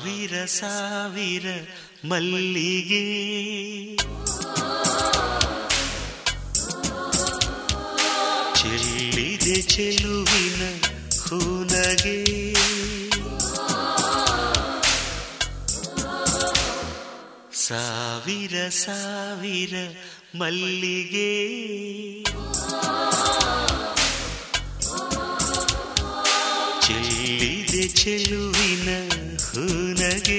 ಸಾವಿರ ಸಾವಿರ ಮಲ್ಲಿಗೆ ಚೆಲ್ಲಿದೆ ಚೆಲುವಿನ ಹೂನಗೆ ಸಾವಿರ ಸಾವಿರ ಮಲ್ಲಿಗೆ ಚೆಲ್ಲಿದೆ ಚೆಲುವಿನ ಹೂನಗೆ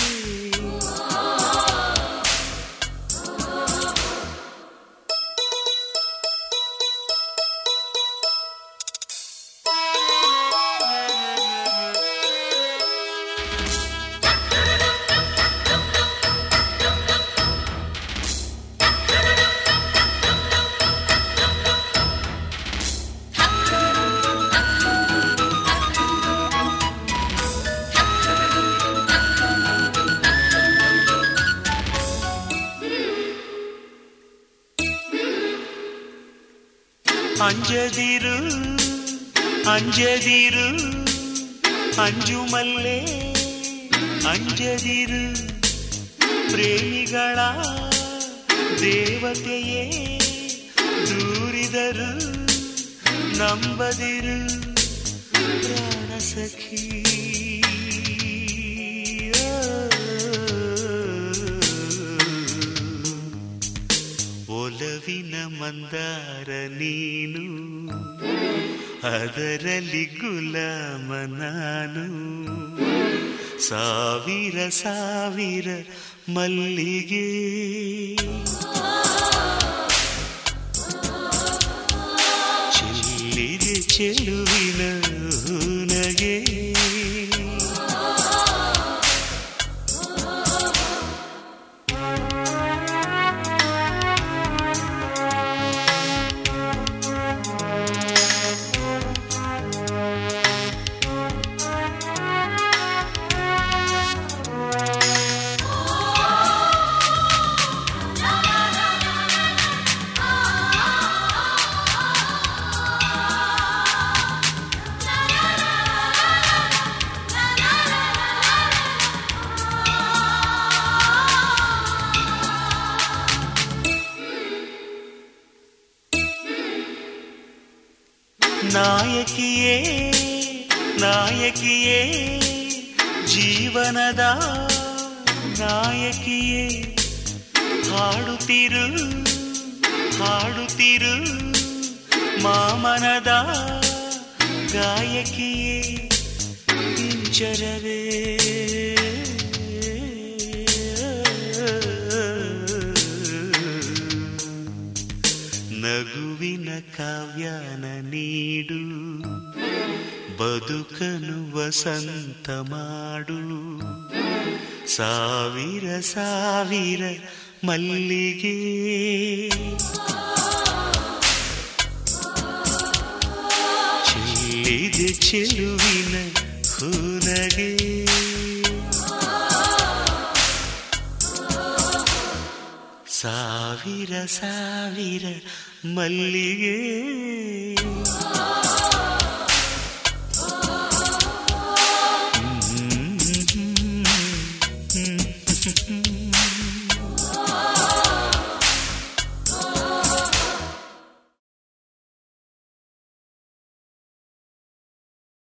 ಅಂಜದಿರು ಅಂಜದಿರು ಅಂಜುಮಲ್ಲೆ ಅಂಜದಿರು ಪ್ರೇಮಿಗಳ ದೇವತೆಯೇ ದೂರಿದರು ನಂಬದಿರು ಪ್ರಾಣ ಸಖಿ ಒಲವಿನ ಮಂದಾರ ನೀನು ಅದರಲ್ಲಿ ಗುಲಾಮ ನಾನು ಸಾವಿರ ಸಾವಿರ ಮಲ್ಲಿಗೆ ಚೆಲ್ಲಿದೆ ಚೆಲುವಿನ ಹೂನಗೆ ನಾಯಕಿಯೇ ನಾಯಕಿಯೇ ಜೀವನದ ನಾಯಕಿಯೇ ಹಾಡುತ್ತಿರು ಹಾಡುತ್ತಿರು ಮಾಮನದ ಗಾಯಕಿಯೇ ಇಂಚರವೇ ನಗುವಿನ ಕಾವ್ಯಾನ ನೀಡು ಬದುಕನು ವಸಂತ ಮಾಡು ಸಾವಿರ ಸಾವಿರ ಮಲ್ಲಿಗೆ ಚೆಲ್ಲಿದೆ ಚೆಲುವಿನ ಹೂನಗೆ ಸಾವಿರ ಸಾವಿರ ಮಲ್ಲಿಗೆ